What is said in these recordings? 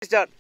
Start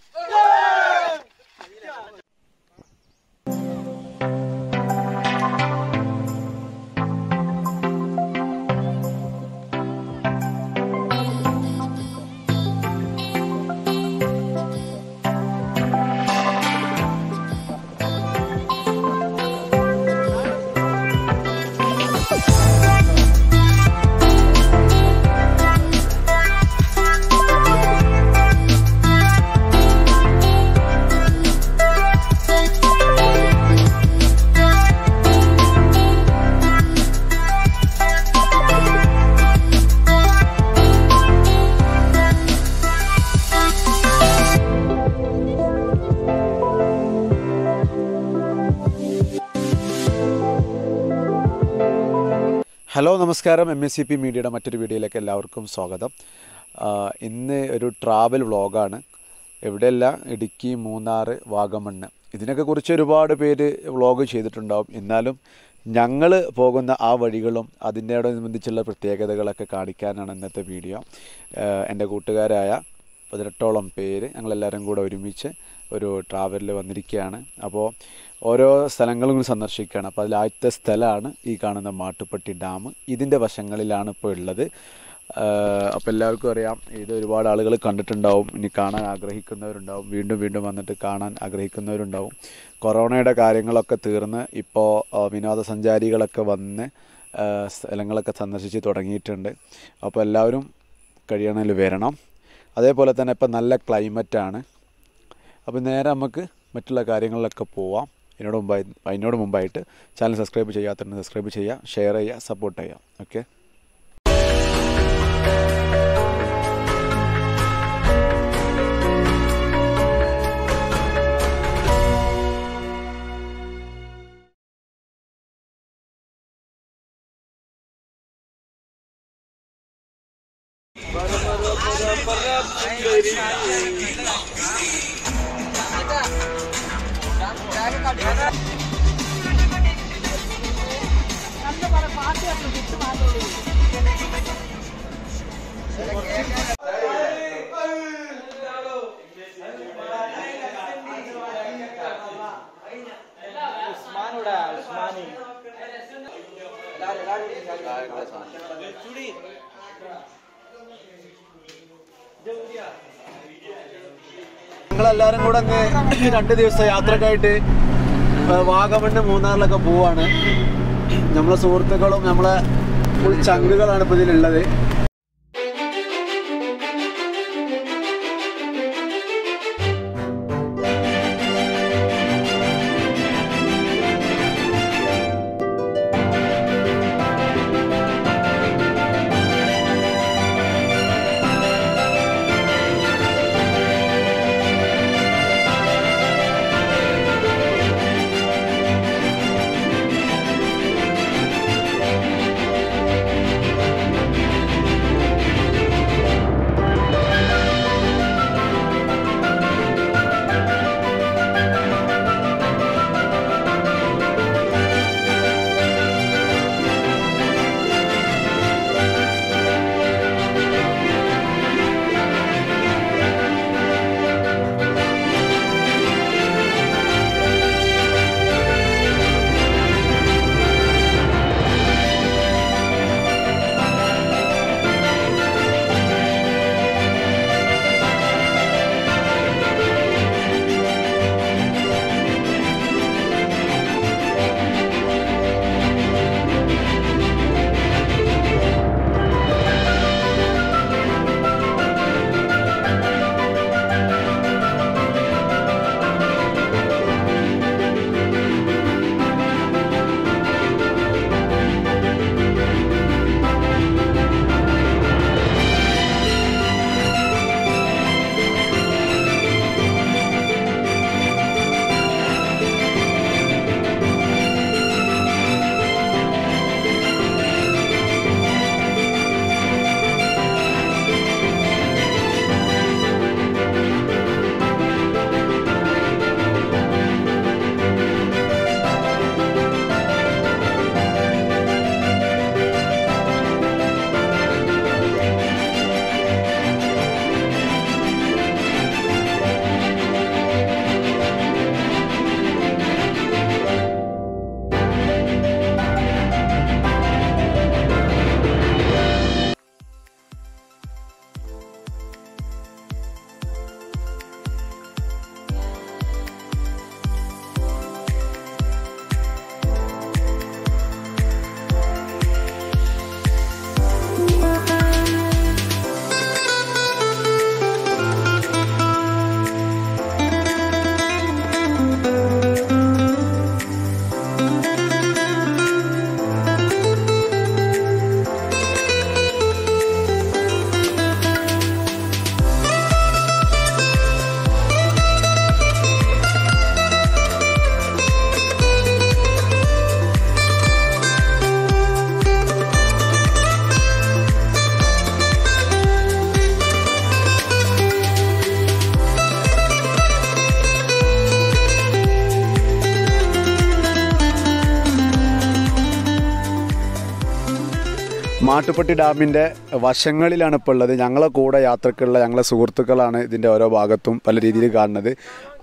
hello നമസ്കാരം M S C P മീഡിയയുടെ മറ്റൊരു വീഡിയോയിലേക്ക് എല്ലാവർക്കും സ്വാഗതം ആ, ഇന്ന് ഒരു ട്രാവൽ വ്ളോഗാണ് എവിടെയല്ല ഇടുക്കി മൂന്നാർ വാഗമണ്ണ് ഇതിനൊക്കെ കുറിച്ച് ഒരുപാട് പേര് വ്ളോഗ് ചെയ്തിട്ടുണ്ടാവും എന്നാലും ഞങ്ങൾ പോകുന്ന ആ വഴികളും അതിനോടനുബന്ധിച്ചുള്ള പ്രത്യേകതകളൊക്കെ കാണിക്കാനാണ് ഇന്നത്തെ വീഡിയോ ആ, എൻ്റെ കൂട്ടുകാരായ പതിനെട്ടോളം പേര് ഞങ്ങളെല്ലാവരും കൂടെ ഒരുമിച്ച് ഒരു ട്രാവലിൽ വന്നിരിക്കുകയാണ് അപ്പോൾ ഓരോ സ്ഥലങ്ങളും കൂടി സന്ദർശിക്കുകയാണ് അപ്പോൾ അതിൽ ആദ്യത്തെ സ്ഥലമാണ് ഈ കാണുന്ന മാട്ടുപ്പെട്ടി ഡാം ഇതിൻ്റെ വശങ്ങളിലാണ് ഇപ്പോൾ ഉള്ളത് അപ്പോൾ എല്ലാവർക്കും അറിയാം ഇത് ഒരുപാട് ആളുകൾ കണ്ടിട്ടുണ്ടാവും ഇനി കാണാൻ ആഗ്രഹിക്കുന്നവരുണ്ടാവും വീണ്ടും വീണ്ടും വന്നിട്ട് കാണാൻ ആഗ്രഹിക്കുന്നവരുണ്ടാവും കൊറോണയുടെ കാര്യങ്ങളൊക്കെ തീർന്ന് ഇപ്പോൾ വിനോദസഞ്ചാരികളൊക്കെ വന്ന് ആ, സ്ഥലങ്ങളൊക്കെ സന്ദർശിച്ച് തുടങ്ങിയിട്ടുണ്ട് അപ്പോൾ എല്ലാവരും കഴിയണമെങ്കിൽ വരണം അതേപോലെ തന്നെ ഇപ്പം നല്ല ക്ലൈമറ്റാണ് അപ്പോൾ നേരെ നമുക്ക് മറ്റുള്ള കാര്യങ്ങളിലൊക്കെ പോവാം അതിനോട് മുമ്പായി അതിനോട് മുമ്പായിട്ട് ചാനൽ സബ്സ്ക്രൈബ് ചെയ്യാത്തതുകൊണ്ട് സബ്സ്ക്രൈബ് ചെയ്യുക ഷെയർ ചെയ്യുക സപ്പോർട്ട് ചെയ്യുക ഓക്കെ ഞങ്ങളെല്ലാവരും കൂടെ അങ്ങ് രണ്ട് ദിവസം യാത്രക്കായിട്ട് വാഗമണ്ണ് മൂന്നാറിലൊക്കെ പോവാണ് നമ്മളെ സുഹൃത്തുക്കളും നമ്മളെ ഫുൾ ചങ്കുകളാണ് ഇപ്പോൾ ഇതിലുള്ളത് മാട്ടുപ്പെട്ടി ഡാമിൻ്റെ വശങ്ങളിലാണ് ഇപ്പോൾ ഉള്ളത് ഞങ്ങളെ കൂടെ യാത്രക്കുള്ള ഞങ്ങളെ സുഹൃത്തുക്കളാണ് ഇതിൻ്റെ ഓരോ ഭാഗത്തും പല രീതിയിൽ കാണുന്നത്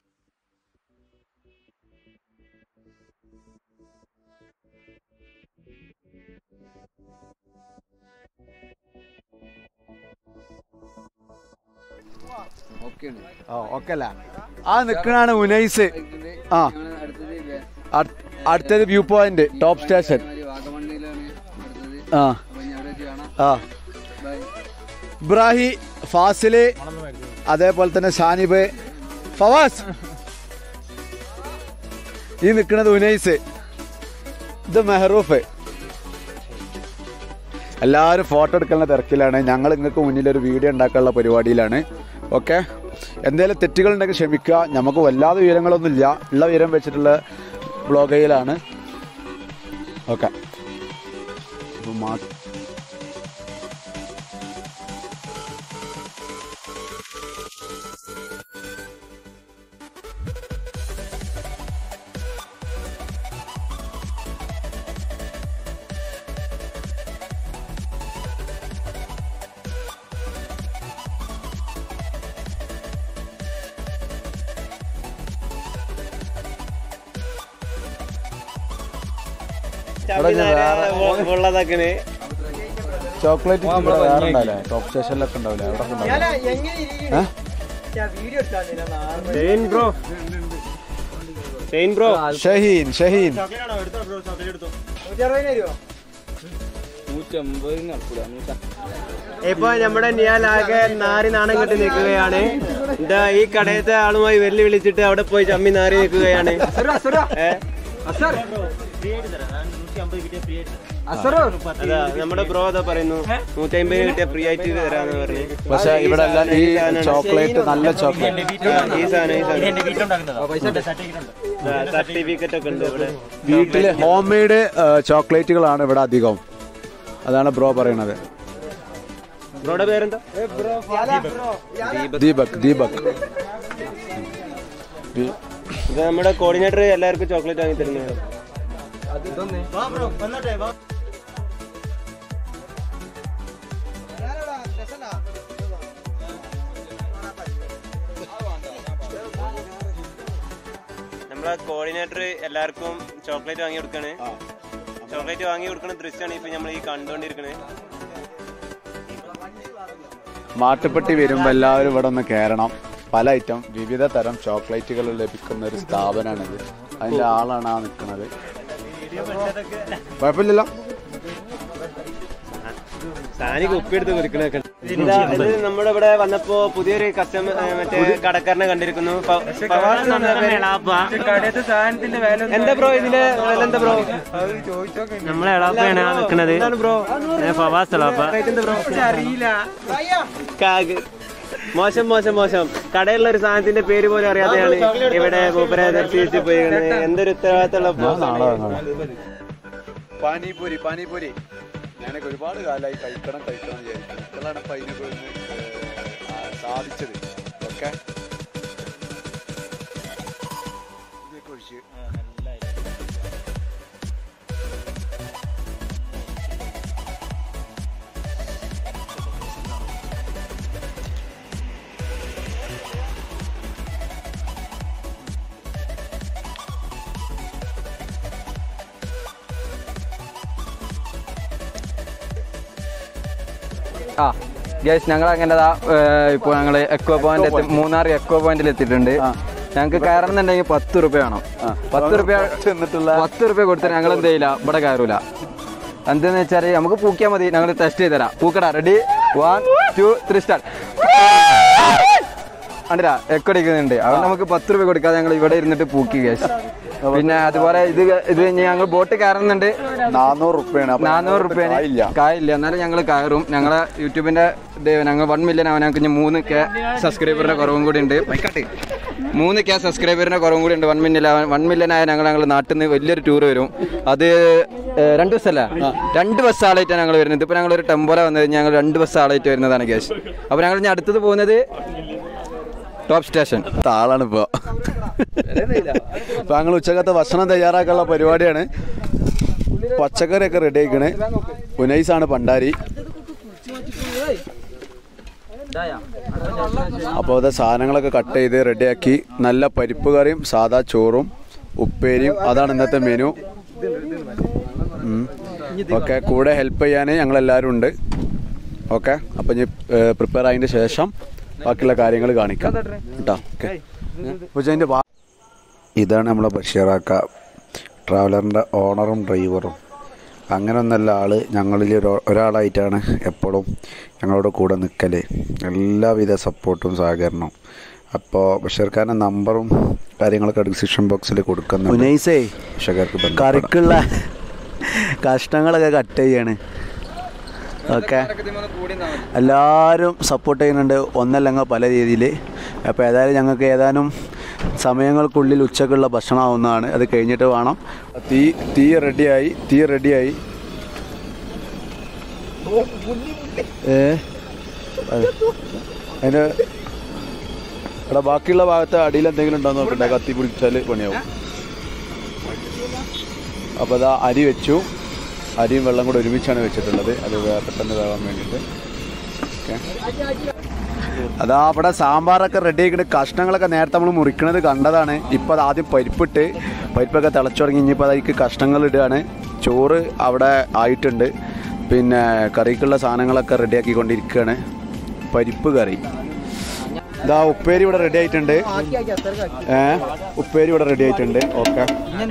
ആ ഓക്കെ അല്ല ആ നിൽക്കണാണ് ഉനൈസ് ആ അടു- അടുത്തത് വ്യൂ പോയിന്റ് ടോപ്പ് സ്റ്റേഷൻ ആ ആ ഇബ്രാഹി ഫാസില് അതേപോലെ തന്നെ ഷാനിബ് ഫവാസ് ഈ നിൽക്കുന്നത് ഉനൈസ് ഇത് മെഹറൂഫ് എല്ലാവരും ഫോട്ടോ എടുക്കുന്ന തിരക്കിലാണ് ഞങ്ങൾ നിങ്ങൾക്ക് മുന്നിൽ ഒരു വീഡിയോ ഉണ്ടാക്കാനുള്ള പരിപാടിയിലാണ് ഓക്കെ എന്തെങ്കിലും തെറ്റുകളുണ്ടെങ്കിൽ ക്ഷമിക്കുക നമുക്ക് വല്ലാതെ വിവരങ്ങളൊന്നുമില്ല ഉള്ള വിവരം വെച്ചിട്ടുള്ള ബ്ലോഗയിലാണ് ഓക്കെ അപ്പോൾ മാ ഉള്ളതൊക്കെ ചോക്ലേറ്റ് ഇവിടെ വേറെ ഉണ്ടാവില്ലേ ടോപ്പ് സ്റ്റേഷനിലൊക്കെ ഉണ്ടാവില്ലേ അവിടെ ഉണ്ടാവില്ലേ ഏഹ് ഷെയിൻ ബ്രോ ഷെയിൻ ബ്രോ ഷഹീൻ ഷഹീൻ ഇപ്പൊ നമ്മുടെ നിയാലാകെ നാരി നാണം കെട്ടി നിൽക്കുകയാണ് ഇതാ ഈ കടയത്തെ ആളുമായി വെല്ലു വിളിച്ചിട്ട് അവിടെ പോയി ചമ്മി നാറി നിൽക്കുകയാണ് ഏ? അതാ നമ്മുടെ ബ്രോ അതാ പറയുന്നു നൂറ്റി അമ്പത് കിട്ടിയ ഫ്രീ ആയിട്ട് തരാന്ന് പറഞ്ഞു പക്ഷെ ഇവിടെ എല്ലാം ഈ ചോക്ലേറ്റ് നല്ല ചോക്ലേറ്റ് ഈ സാധനം ഈ സാധനം സർട്ടിഫിക്കറ്റ് ഒക്കെ ഉണ്ട് ഇവിടെ വീട്ടില് ഹോം മെയ്ഡ് ചോക്ലേറ്റുകളാണ് ഇവിടെ അധികം അതാണ് ബ്രോ പറയണത് ബ്രോയുടെ പേരെന്താ ദീപക് ദീപക് ദീ- ഇത് നമ്മുടെ കോർഡിനേറ്റർ എല്ലാവർക്കും ചോക്ലേറ്റ് വാങ്ങി തരുന്നത് നമ്മളെ കോർഡിനേറ്റർ എല്ലാവർക്കും ചോക്ലേറ്റ് വാങ്ങി കൊടുക്കാണ് ചോക്ലേറ്റ് വാങ്ങി കൊടുക്കുന്ന ദൃശ്യമാണ് ഇപ്പൊ നമ്മൾ ഈ കണ്ടുകൊണ്ടിരിക്കുന്നത് മാട്ടുപ്പെട്ടി വരുമ്പോൾ എല്ലാവരും ഇവിടെ ഒന്ന് കയറണം പല ഐറ്റം വിവിധ തരം ചോക്ലേറ്റുകൾ ലഭിക്കുന്ന ഒരു സ്ഥാപനമാണിത് അതിന്റെ ആളാണ് ആ നിൽക്കുന്നത് കുഴപ്പമില്ലല്ലോ സാനി കുപ്പിയെടുത്ത് കുറിക്കണൊക്കെ ഇത് നമ്മുടെ ഇവിടെ വന്നപ്പോ പുതിയൊരു കസ്റ്റമർ മറ്റേ കടക്കാരനെ കണ്ടിരിക്കുന്നു ഫ- ഫവാസ് എന്ന് പറഞ്ഞ പേര്. എന്താ ബ്രോ ഇതിന്റെ വില എന്താ ബ്രോ നമ്മളെ എളാപ്പയാണ് ആ നിൽക്കുന്നത് എന്താണ് ബ്രോ ഫവാസ് എളാപ്പ റേറ്റ് എന്താ ബ്രോ കാഗ്. മോശം മോശം മോശം കടയിലുള്ള ഒരു സാധനത്തിന്റെ പേര് പോലും അറിയാതെയാണ് ഇവിടെ മൂപ്പരെ ദർശിച്ച് പോയി എന്തൊരു ഉത്തരവാദിത്തമുള്ള boss. പാനിപൂരി പാനിപൂരി ഞാനൊക്കെ ഒരുപാട് കാലമായി കഴിക്കണം കഴിക്കണം വിചാരിക്കുന്നു ഇപ്പോഴാണ് ഇപ്പൊ അതിനൊക്കെ ഒന്ന് ഏഹ്, ആ, സാധിച്ചത് ഓക്കെ ഇതൊക്കെ ഒഴിച്ച് ആ ഗൈസ് ഞങ്ങൾ അങ്ങനെ ഇപ്പോൾ ഞങ്ങൾ എക്കോ പോയിന്റ് എത്തി മൂന്നാർ എക്കോ പോയിന്റിൽ എത്തിയിട്ടുണ്ട് ഞങ്ങൾക്ക് കയറണമെന്നുണ്ടെങ്കിൽ പത്ത് റുപ്യ വേണം പത്ത് റുപ്യ ചെന്നിട്ടുള്ള പത്ത് റുപ്യ കൊടുത്താൽ ഞങ്ങൾ എന്ത് ചെയ്യില്ല ഇവിടെ കയറൂല എന്തെന്ന് വെച്ചാൽ നമുക്ക് പൂക്കിയാൽ മതി ഞങ്ങൾ ടെസ്റ്റ് ചെയ്ത് തരാം പൂക്കടാ ready one two three start കണ്ടില്ല എക്കോ അടിക്കുന്നുണ്ട് അതുകൊണ്ട് നമുക്ക് പത്ത് രൂപ കൊടുക്കാതെ ഞങ്ങൾ ഇവിടെ ഇരുന്നിട്ട് പൂക്കി ഗൈസ് പിന്നെ അതുപോലെ ഇത് ഇത് കഴിഞ്ഞ് ഞങ്ങൾ ബോട്ട് കയറുന്നുണ്ട് നാനൂറ് റുപ്യാണ് നാനൂറ് റുപ്യ ഇല്ല കായില്ല എന്നാലും ഞങ്ങൾ കയറും ഞങ്ങളെ യൂട്യൂബിന്റെ ഇത് ഞങ്ങൾ വൺ മില്യൺ ആവാൻ ഞങ്ങൾക്ക് ഇനി മൂന്ന് കെ സബ്സ്ക്രൈബറിന്റെ കുറവും കൂടി ഉണ്ട് മൂന്ന് കെ സബ്സ്ക്രൈബറിന്റെ കുറവും കൂടി ഉണ്ട് വൺ മില്യൺ ആവാൻ വൺ മില്യൺ ആയ ഞങ്ങൾ ഞങ്ങൾ നാട്ടിൽ നിന്ന് വലിയൊരു ടൂർ വരും അത് ഏഹ്, രണ്ട് ബസ്സല്ല രണ്ട് ബസ് ആളായിട്ടാണ് ഞങ്ങൾ വരുന്നത് ഇപ്പൊ ഞങ്ങൾ ഒരു ടെമ്പോല വന്നത് ഞങ്ങൾ രണ്ട് ബസ് ആളായിട്ട് വരുന്നതാണ് കേസ് അപ്പൊ ഞങ്ങൾ ഇനി അടുത്തത് പോകുന്നത് ടോപ്പ് സ്റ്റേഷൻ താളാണ് ഇപ്പൊ ഇപ്പൊ ഞങ്ങൾ ഉച്ചക്കത്തെ ഭക്ഷണം തയ്യാറാക്കാനുള്ള പരിപാടിയാണ് പച്ചക്കറിയൊക്കെ റെഡി ആയിക്കണ് ഉനൈസാണ് പണ്ടാരി അപ്പോൾ അത് സാധനങ്ങളൊക്കെ കട്ട് ചെയ്ത് റെഡിയാക്കി നല്ല പരിപ്പ് കറിയും സാദാ ചോറും ഉപ്പേരിയും അതാണ് ഇന്നത്തെ മെനു ഓക്കെ കൂടെ ഹെൽപ്പ് ചെയ്യാൻ ഞങ്ങളെല്ലാവരും ഉണ്ട് ഓക്കെ അപ്പം ഇനി പ്രിപ്പയർ ആയതിൻ്റെ ശേഷം ബാക്കിയുള്ള കാര്യങ്ങൾ കാണിക്കാം കേട്ടോ ഓക്കെ അപ്പോൾ ഇതിൻ്റെ ഇതാണ് നമ്മളെ ബഷീറാക്ക ട്രാവലറിൻ്റെ ഓണറും ഡ്രൈവറും അങ്ങനെ ഒന്നല്ല ആള് ഞങ്ങളിൽ ഒരു- ഒരാളായിട്ടാണ് എപ്പോഴും ഞങ്ങളോട് കൂടെ നിൽക്കൽ എല്ലാവിധ സപ്പോർട്ടും സഹകരണവും അപ്പോൾ ബഷീർ ഖാൻ്റെ നമ്പറും കാര്യങ്ങളൊക്കെ ഡിസ്ക്രിപ്ഷൻ ബോക്സിൽ കൊടുക്കുന്നുണ്ട് ഉനൈസേ ബഷീർക്ക് ബന്ധപ്പെടാം കറിക്കുള്ള കഷ്ണങ്ങളൊക്കെ കട്ട് ചെയ്യാണ് ഓക്കെ എല്ലാവരും സപ്പോർട്ട് ചെയ്യുന്നുണ്ട് ഒന്നല്ലെങ്കിൽ പല രീതിയിൽ അപ്പോൾ ഏതായാലും ഞങ്ങൾക്ക് ഏതാനും സമയങ്ങൾക്കുള്ളിൽ ഉച്ചക്കുള്ള ഭക്ഷണം ആവുന്നതാണ് അത് കഴിഞ്ഞിട്ട് വേണം തീ തീ റെഡിയായി തീ റെഡിയായി ഏ അത്. അതിന് ഇവിടെ ബാക്കിയുള്ള ഭാഗത്ത് അടിയിൽ എന്തെങ്കിലും ഉണ്ടോ നോക്കട്ടെ കത്തി പിടിച്ചാൽ പണിയാവും അപ്പോൾ അതാ അരി വെച്ചു അരിയും വെള്ളം കൂടെ ഒരുമിച്ചാണ് വെച്ചിട്ടുള്ളത് അത് വേ- പെട്ടെന്ന് വേവാൻ വേണ്ടിയിട്ട് ഓക്കെ അതാ അവിടെ സാമ്പാറൊക്കെ റെഡി ആക്കിയിട്ട് കഷ്ണങ്ങളൊക്കെ നേരത്തെ നമ്മൾ മുറിക്കണത് കണ്ടതാണ് ഇപ്പോൾ അത് ആദ്യം പരിപ്പിട്ട് പരിപ്പൊക്കെ തിളച്ചു തുടങ്ങി ഇനിയിപ്പോൾ അതിലേക്ക് കഷ്ണങ്ങൾ ഇടുകയാണ് ചോറ് അവിടെ ആയിട്ടുണ്ട് പിന്നെ കറിക്കുള്ള സാധനങ്ങളൊക്കെ റെഡിയാക്കിക്കൊണ്ടിരിക്കുകയാണ് പരിപ്പ് കറി ഇതാ ഉപ്പേരി ഇവിടെ റെഡി ആയിട്ടുണ്ട് ഏ ഉപ്പേരി ഇവിടെ റെഡി ആയിട്ടുണ്ട് ഓക്കെ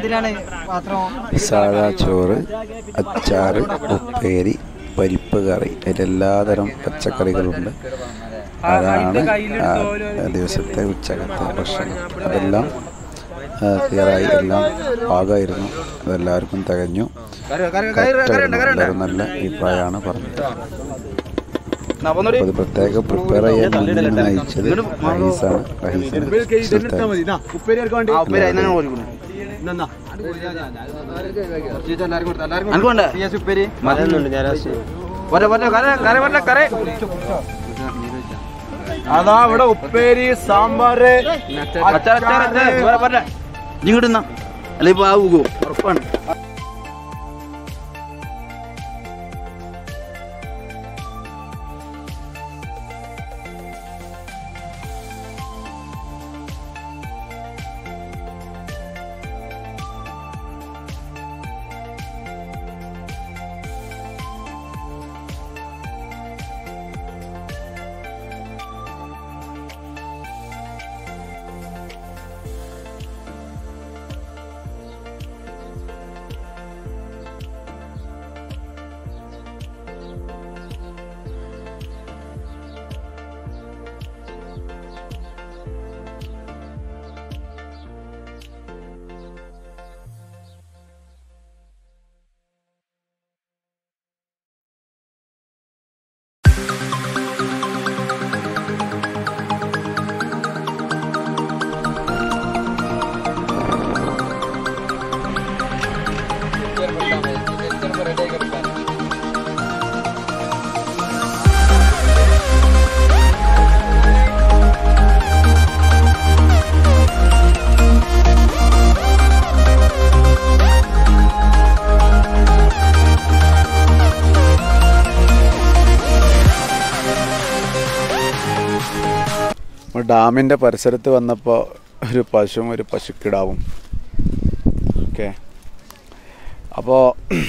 സാധാ ചോറ് അച്ചാറ് ഉപ്പേരി പരിപ്പ് കറി അതിലെല്ലാതരം പച്ചക്കറികളുണ്ട് അതാണ് ആ ദിവസത്തെ ഉച്ചകത്തെ ഭക്ഷണം അതെല്ലാം ക്ലിയറായി എല്ലാം പാകമായിരുന്നു അതെല്ലാവർക്കും തികഞ്ഞു കറക്റ്റായിരുന്നു. എല്ലാവരും നല്ല അഭിപ്രായമാണ് പറഞ്ഞത് അപ്പോൾ ഇത് പ്രത്യേകം പ്രിപ്പയർ ചെയ്യാൻ മുന്നിൽ നയിച്ചത് റഹീസാണ് റഹീസിന് സുൽത്താൻ. മരുന്നുണ്ട് ഞാൻ അതാ ഇവിടെ ഉപ്പേരി സാമ്പാറ് ഇങ്ങോട്ട് അല്ലെ ഇപ്പോൾ ആവുകോ ഉറപ്പാണ് നമ്മൾ ഡാമിൻ്റെ പരിസരത്ത് വന്നപ്പോൾ ഒരു പശുവും ഒരു പശുക്കിടാവും ഓക്കെ അപ്പോൾ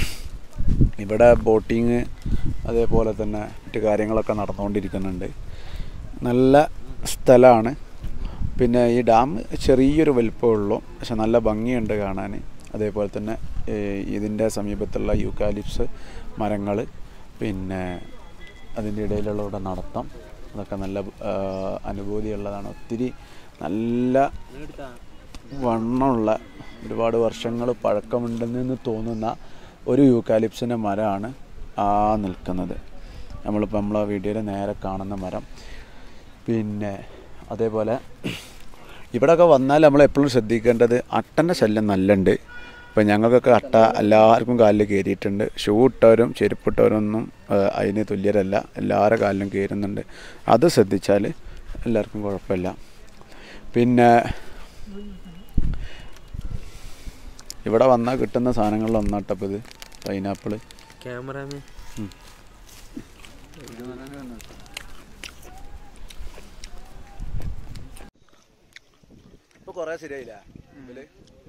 ഇവിടെ ബോട്ടിങ് അതേപോലെ തന്നെ മറ്റു കാര്യങ്ങളൊക്കെ നടന്നുകൊണ്ടിരിക്കുന്നുണ്ട് നല്ല സ്ഥലമാണ് പിന്നെ ഈ ഡാം ചെറിയൊരു വലിപ്പമേ ഉള്ളൂ പക്ഷെ നല്ല ഭംഗിയുണ്ട് കാണാൻ അതേപോലെ തന്നെ ഏഹ്, ഇതിൻ്റെ സമീപത്തുള്ള യൂക്കാലിപ്സ് മരങ്ങൾ പിന്നെ അതിൻ്റെ ഇടയിലുള്ള ഇവിടെ നടത്തം അതൊക്കെ നല്ല ആ, അനുഭൂതിയുള്ളതാണ് ഒത്തിരി നല്ല വണ്ണമുള്ള ഒരുപാട് വർഷങ്ങൾ പഴക്കമുണ്ടെന്ന് തോന്നുന്ന ഒരു യൂക്കാലിപ്സിൻ്റെ മരമാണ് ആ നിൽക്കുന്നത് നമ്മളിപ്പോൾ നമ്മളെ വീഡിയോയിൽ നേരെ കാണുന്ന മരം പിന്നെ അതേപോലെ ഇവിടെയൊക്കെ വന്നാൽ നമ്മൾ എപ്പോഴും ശ്രദ്ധിക്കേണ്ടത് അട്ടൻ്റെ ശല്യം നല്ലുണ്ട് ഇപ്പം ഞങ്ങൾക്കൊക്കെ അട്ട എല്ലാവർക്കും കാലിൽ കയറിയിട്ടുണ്ട് ഷൂ ഇട്ടവരും ചെരുപ്പിട്ടവരൊന്നും ഏഹ്, അതിന് തുല്യരല്ല എല്ലാവരുടെ കാലിലും കയറുന്നുണ്ട് അത് ശ്രദ്ധിച്ചാൽ എല്ലാവർക്കും കുഴപ്പമില്ല പിന്നെ ഇവിടെ വന്നാൽ കിട്ടുന്ന സാധനങ്ങളിൽ ഒന്നാട്ടപ്പോൾ ഇത് പൈനാപ്പിള് ക്യാമറാമാൻ ഇപ്പൊ കൊറേ ശരിയായില്ല ഇതില്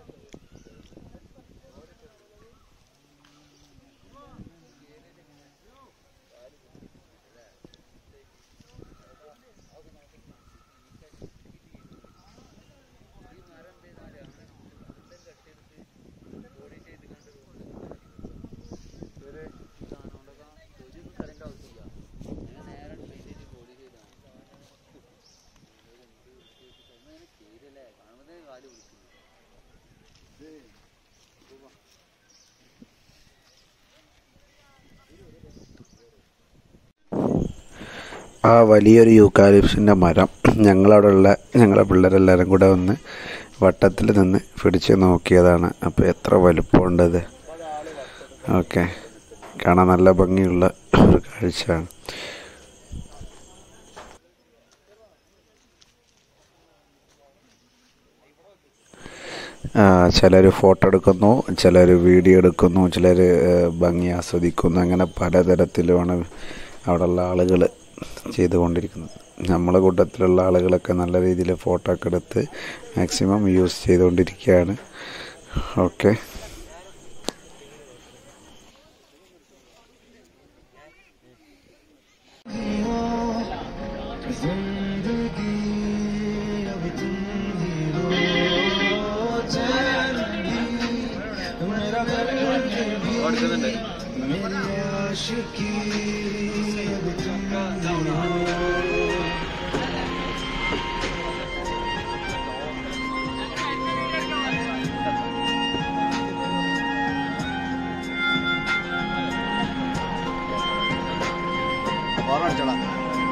ആ വലിയൊരു യൂക്കാലിപ്സിൻ്റെ മരം ഞങ്ങളവിടെയുള്ള ഞങ്ങളെ പിള്ളേരെല്ലാവരും കൂടെ വന്ന് വട്ടത്തിൽ നിന്ന് പിടിച്ച് നോക്കിയതാണ് അപ്പോൾ എത്ര വലുപ്പമുണ്ടത് ഓക്കെ കാണാൻ നല്ല ഭംഗിയുള്ള ഒരു കാഴ്ചയാണ് ചിലർ ഫോട്ടോ എടുക്കുന്നു ചിലർ വീഡിയോ എടുക്കുന്നു ചിലർ ഭംഗി ആസ്വദിക്കുന്നു അങ്ങനെ പലതരത്തിലുമാണ് അവിടെയുള്ള ആളുകൾ ചെയ്തുകൊണ്ടിരിക്കുന്നത് നമ്മളെ കൂട്ടത്തിലുള്ള ആളുകളൊക്കെ നല്ല രീതിയിൽ ഫോട്ടോ ഒക്കെ എടുത്ത് മാക്സിമം യൂസ് ചെയ്തുകൊണ്ടിരിക്കുകയാണ് ഓക്കെ ഓടിക്കുന്നുണ്ട് ഓർമ്മ അടിച്ചോളാം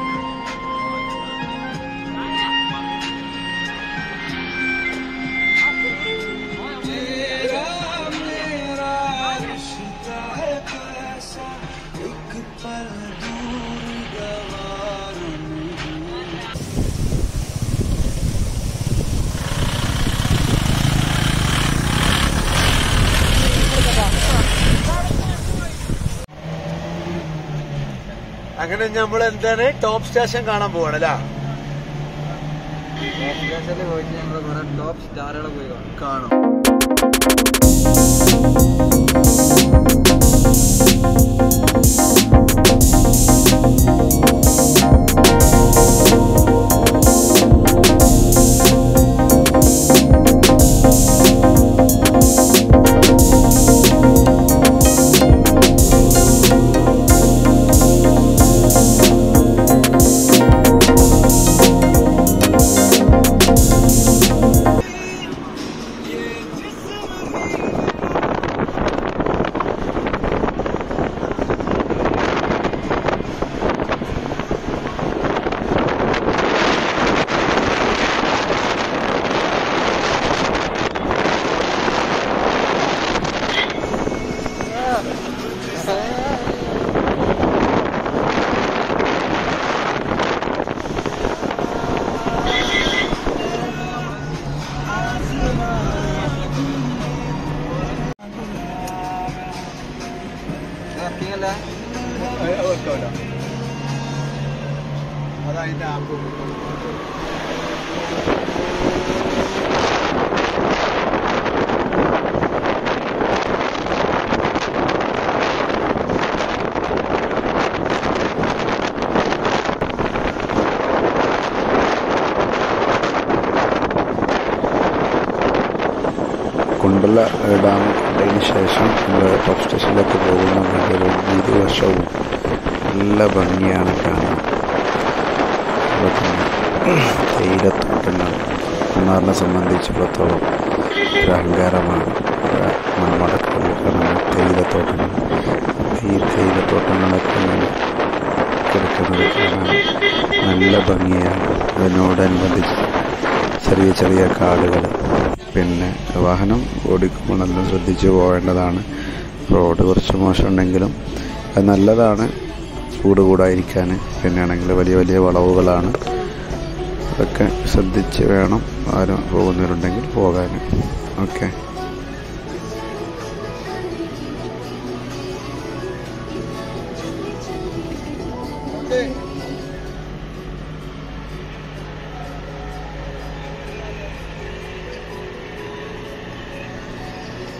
അങ്ങനെ നമ്മൾ എന്താണ് ടോപ്പ് സ്റ്റേഷൻ കാണാൻ പോവാണ് അല്ലേ പോയിട്ട് ഞങ്ങൾ കുറെ ടോപ്പ് സ്റ്റാറുകളെ പോയി കാണും കാണും അല്ലേ അതതിന്റെ ആപ്പ് കുണ്ടല ഡാം കണ്ടതിന് ശേഷം നമ്മൾ ടോപ്പ് സ്റ്റേഷനിലേക്ക് പോകുന്ന വഴിയുടെ ഇരുവശവും നല്ല ഭംഗിയാണ് കാണാൻ അതുപോലെ തന്നെ തേയിലത്തോട്ടങ്ങൾ മൂന്നാറിനെ സംബന്ധിച്ചിടത്തോളം ഒരു അഹങ്കാരമാണ് ഇവിടെ മൺമടക്കുകൾ കാരണം തേയിലത്തോട്ടങ്ങൾ ഈ തേയിലത്തോട്ടങ്ങളൊക്കെ ഇങ്ങനെ കിടക്കുന്നത് കാണാൻ നല്ല ഭംഗിയാണ് അതിനോടനുബന്ധിച്ച് ചെറിയ ചെറിയ കാടുകൾ പിന്നെ വാഹനം ഓടിക്കുമ്പോൾ നല്ല ശ്രദ്ധിച്ച് പോകേണ്ടതാണ് റോഡ് കുറച്ച് മോശമുണ്ടെങ്കിലും അത് നല്ലതാണ് കൂട് കൂടായിരിക്കാൻ പിന്നെയാണെങ്കിൽ വലിയ വലിയ വളവുകളാണ് അതൊക്കെ ശ്രദ്ധിച്ച് വേണം ആരും പോകുന്നവരുണ്ടെങ്കിൽ പോകാൻ ഓക്കെ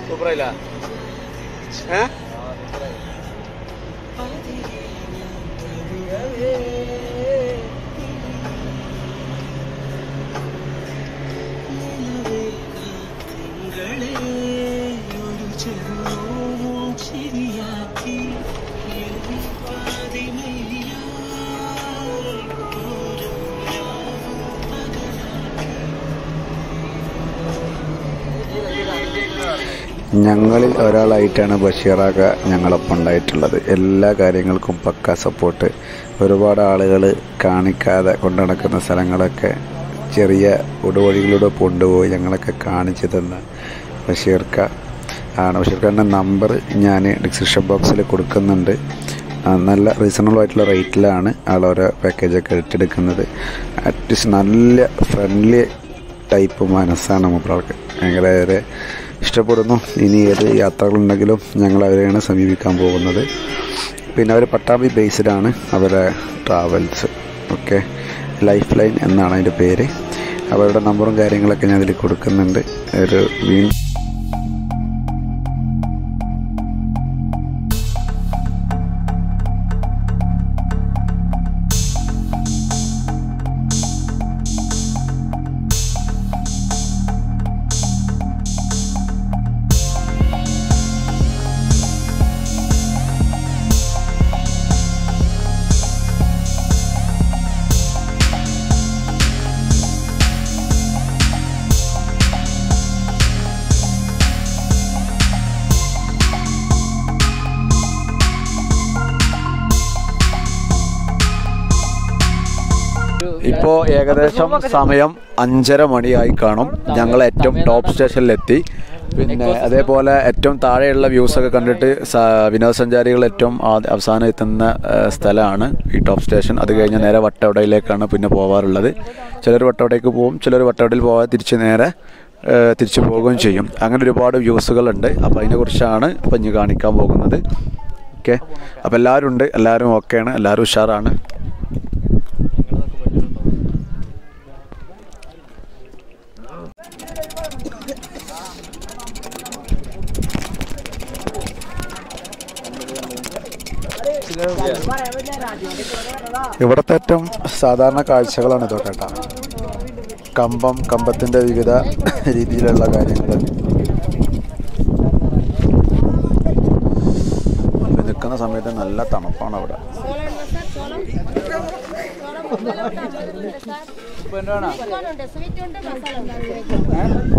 സൂപ്പറായില്ല ഏ ഞങ്ങളിൽ ഒരാളായിട്ടാണ് ബഷീറാക്ക ഞങ്ങളൊപ്പം ഉണ്ടായിട്ടുള്ളത് എല്ലാ കാര്യങ്ങൾക്കും പക്ക സപ്പോർട്ട് ഒരുപാട് ആളുകൾ കാണിക്കാതെ കൊണ്ടു നടക്കുന്ന സ്ഥലങ്ങളൊക്കെ ചെറിയ ഉടുവഴികളിലൂടെ കൊണ്ടുപോയി ഞങ്ങളൊക്കെ കാണിച്ചു തന്ന ബഷീർക്ക ആണ് ബഷീർക്കാരൻ്റെ നമ്പർ ഞാൻ ഡിസ്ക്രിപ്ഷൻ ബോക്സിൽ കൊടുക്കുന്നുണ്ട് ആ, നല്ല റീസണബിൾ ആയിട്ടുള്ള റേറ്റിലാണ് ആൾ ഓരോ പാക്കേജൊക്കെ എടുത്തെടുക്കുന്നത് അറ്റ്ലീസ്റ്റ് നല്ല ഫ്രണ്ട്ലി ടൈപ്പ് മനസ്സാണ് മൂപ്പർക്ക് ഭയങ്കര ഏറെ ഇഷ്ടപ്പെടുന്നു ഇനി ഏത് യാത്രകളുണ്ടെങ്കിലും ഞങ്ങൾ അവരെയാണ് സമീപിക്കാൻ പോകുന്നത് പിന്നെ അവർ പട്ടാമ്പി ബേസ്ഡാണ് അവരുടെ ട്രാവൽസ് ഓക്കെ ലൈഫ് ലൈൻ എന്നാണ് അതിൻ്റെ പേര് അവരുടെ നമ്പറും കാര്യങ്ങളൊക്കെ ഞാൻ അതിൽ കൊടുക്കുന്നുണ്ട് ഒരു വീണ്ടും ഇപ്പോൾ ഏകദേശം സമയം അഞ്ചര മണിയായി കാണും ഞങ്ങൾ ഏറ്റവും ടോപ്പ് സ്റ്റേഷനിലെത്തി പിന്നെ അതേപോലെ ഏറ്റവും താഴെയുള്ള വ്യൂസ് ഒക്കെ കണ്ടിട്ട് സ- വിനോദസഞ്ചാരികൾ ഏറ്റവും ആദ്യ- അവസാനം എത്തുന്ന ഏഹ്, സ്ഥലമാണ് ഈ ടോപ്പ് സ്റ്റേഷൻ അത് കഴിഞ്ഞ് നേരെ വട്ടവടയിലേക്കാണ് പിന്നെ പോവാറുള്ളത് ചിലർ വട്ടവടയ്ക്ക് പോകും ചിലർ വട്ടവടയിൽ പോകാതെ തിരിച്ച് നേരെ ഏഹ്, തിരിച്ചു പോവുകയും ചെയ്യും അങ്ങനെ ഒരുപാട് വ്യൂസുകളുണ്ട് അപ്പോൾ അതിനെക്കുറിച്ചാണ് ഇപ്പം ഇനി കാണിക്കാൻ പോകുന്നത് ഓക്കെ അപ്പോൾ എല്ലാവരും ഉണ്ട് എല്ലാവരും ഓക്കെയാണ് എല്ലാവരും ഉഷാറാണ് ഇവിടുത്തെ ഏറ്റവും സാധാരണ കാഴ്ചകളാണ് ഇതൊക്കെ കേട്ടോ കമ്പം കമ്പത്തിൻ്റെ വിവിധ രീതിയിലുള്ള കാര്യങ്ങൾ നിൽക്കുന്ന സമയത്ത് നല്ല തണുപ്പാണ് അവിടെ ഉണ്ട് സ്വീറ്റ് ഉണ്ട് മസാല ഉണ്ട്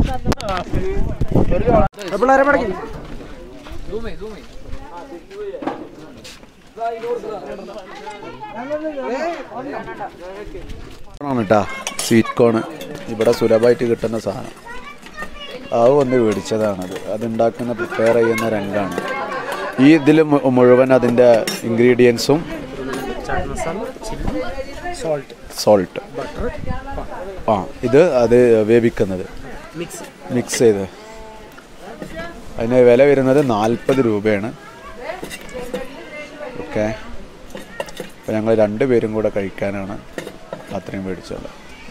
ആണ് കേട്ടാ സ്വീറ്റ് കോൺ ഇവിടെ സുലഭമായിട്ട് കിട്ടുന്ന സാധനം അത് ഒന്ന് മേടിച്ചതാണത് അതുണ്ടാക്കുന്ന പ്രിപ്പയർ ചെയ്യുന്ന രംഗാണ് ഈ ഇതിൽ മുഴുവൻ അതിൻ്റെ ഇൻഗ്രീഡിയൻസും സോൾട്ട് ആ ഇത് അത് വേവിക്കുന്നത് മിക്സ് ചെയ്ത് അതിന് വില വരുന്നത് നാൽപ്പത് രൂപയാണ് ഓക്കെ അപ്പോൾ ഞങ്ങൾ രണ്ട് പേരും കൂടെ കഴിക്കാനാണ് അത്രയും മേടിച്ചത്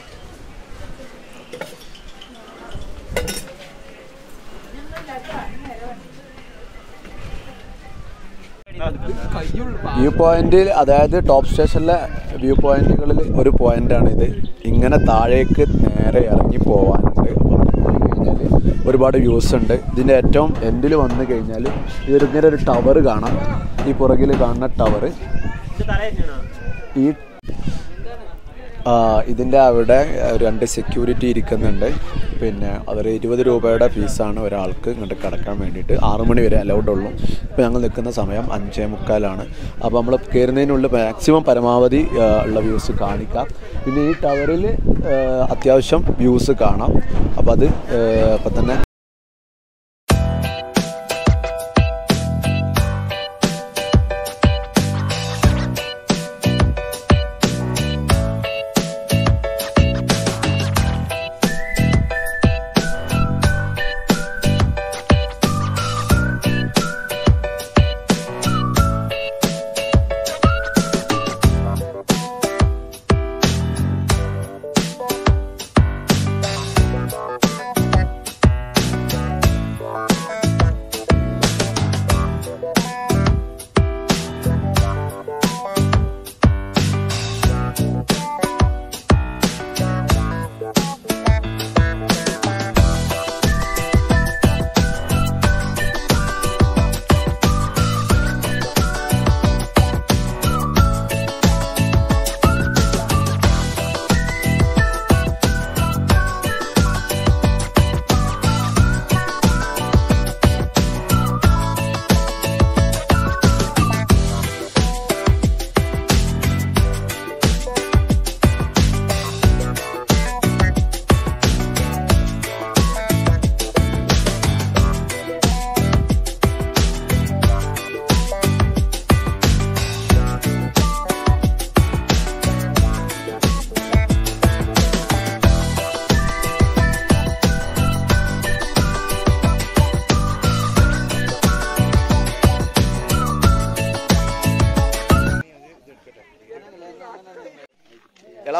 വ്യൂ പോയിന്റിൽ അതായത് ടോപ്പ് സ്റ്റേഷനിലെ വ്യൂ പോയിന്റുകളിൽ ഒരു പോയിന്റാണ് ഇത് ഇങ്ങനെ താഴേക്ക് നേരെ ഇറങ്ങി പോകാനുണ്ട് അപ്പം കഴിഞ്ഞാൽ ഒരുപാട് വ്യൂസ് ഉണ്ട് ഇതിൻ്റെ ഏറ്റവും എൻഡിൽ വന്നു കഴിഞ്ഞാൽ ഇതൊരു ഇങ്ങനെ ഒരു ടവർ കാണാം ഈ പുറകിൽ കാണുന്ന ടവർ ഈ ആ, ഇതിൻ്റെ അവിടെ രണ്ട് സെക്യൂരിറ്റി ഇരിക്കുന്നുണ്ട് പിന്നെ അതൊരു ഇരുപത് രൂപയുടെ ഫീസാണ് ഒരാൾക്ക് ഇങ്ങോട്ട് കിടക്കാൻ വേണ്ടിയിട്ട് ആറ് മണി വരെ അലൗഡ് ഉള്ളൂ ഇപ്പോൾ ഞങ്ങൾ നിൽക്കുന്ന സമയം അഞ്ചേ മുക്കാലാണ് അപ്പോൾ നമ്മൾ കയറുന്നതിനുള്ളിൽ മാക്സിമം പരമാവധി ആ, ഉള്ള വ്യൂസ് കാണിക്കാം പിന്നെ ഈ ടവറിൽ അത്യാവശ്യം വ്യൂസ് കാണാം അപ്പോൾ അത് ഇപ്പം തന്നെ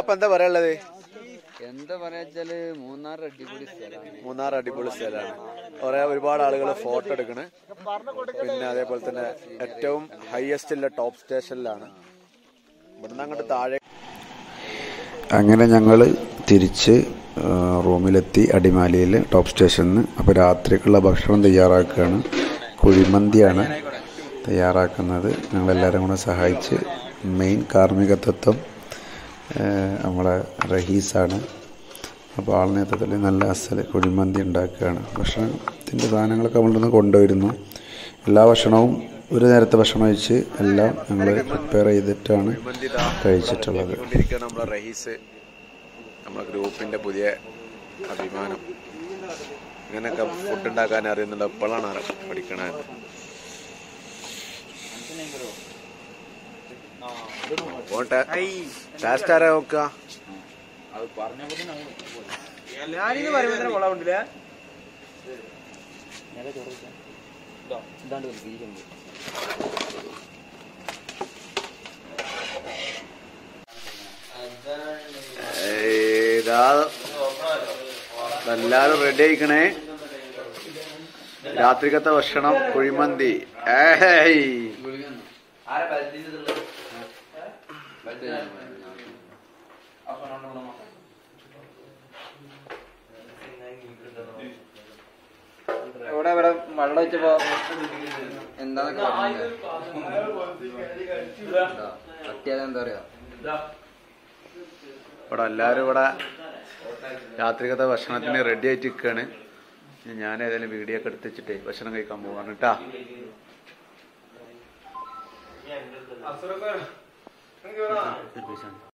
അപ്പൊ എന്താ പറയാനുള്ളത് എന്താ പറയാ വെച്ചാല് മൂന്നാർ അടിപൊളി സ്ഥലമാണ് മൂന്നാർ അടിപൊളി സ്ഥലമാണ് കുറെ ഒരുപാട് ആളുകൾ ഫോട്ടോ എടുക്കണ് പിന്നെ അതേപോലെ തന്നെ ഏറ്റവും ഹയസ്റ്റ് ഉള്ള ടോപ്പ് സ്റ്റേഷനിലാണ് ഇവിടുന്ന് അങ്ങോട്ട് താഴെ അങ്ങനെ ഞങ്ങൾ തിരിച്ച് ആ, റൂമിലെത്തി അടിമാലിയിൽ ടോപ്പ് സ്റ്റേഷനിൽ അപ്പോൾ രാത്രിക്കുള്ള ഭക്ഷണം തയ്യാറാക്കുകയാണ് കുഴിമന്തിയാണ് തയ്യാറാക്കുന്നത് ഞങ്ങളെല്ലാവരും കൂടെ സഹായിച്ച് മെയിൻ കാർമ്മികത്വം ആ, നമ്മളെ റഹീസാണ് അപ്പോൾ ആൾ നേതൃത്വത്തിൽ നല്ല അസൽ കുഴിമന്തി ഉണ്ടാക്കുകയാണ് ഭക്ഷണത്തിൻ്റെ സാധനങ്ങളൊക്കെ നമ്മളിൽ നിന്ന് കൊണ്ടുവരുന്നു എല്ലാ ഭക്ഷണവും ഒരു നേരത്തെ ഭക്ഷണം കഴിച്ച് എല്ലാം ഞങ്ങൾ പ്രിപ്പയർ ചെയ്തിട്ടാണ് കഴിച്ചിട്ടുള്ളത് കൊണ്ടിരിക്കുകയാണ് നമ്മളെ റഹീസ് നമ്മളെ ഗ്രൂപ്പിന്റെ പുതിയ അഭിമാനം ഇങ്ങനെയൊക്കെ ഫുഡ് ഉണ്ടാക്കാൻ അറിയുന്നുണ്ട് എപ്പോഴാണ് അറി- പഠിക്കണത് പോട്ടെ ടാസ്റ്റ് ആരാ നോക്കുക ഞാനിന്ന് പറയുമ്പോ തന്നെ കൊള്ളാവുണ്ടില്ല ഏതാ എല്ലാരും റെഡി ആയിക്കണേ രാത്രിക്കത്തെ ഭക്ഷണം കുഴിമന്തി ഏയ് ഇവിടെ ഇവിടെ വെള്ളം വെച്ചപ്പോ എന്താന്നൊക്കെ പറ്റിയാൽ എന്താ പറയാ ഇവിടെ എല്ലാരും ഇവിടെ രാത്രിക്കത്തെ ഭക്ഷണത്തിന് റെഡി ആയിട്ട് നിൽക്കുകയാണ് ഞാൻ ഏതായാലും വീഡിയോ ഒക്കെ എടുത്ത് വെച്ചിട്ടേ ഭക്ഷണം കഴിക്കാൻ പോവാണ് കേട്ടാ അസുറൊക്കെ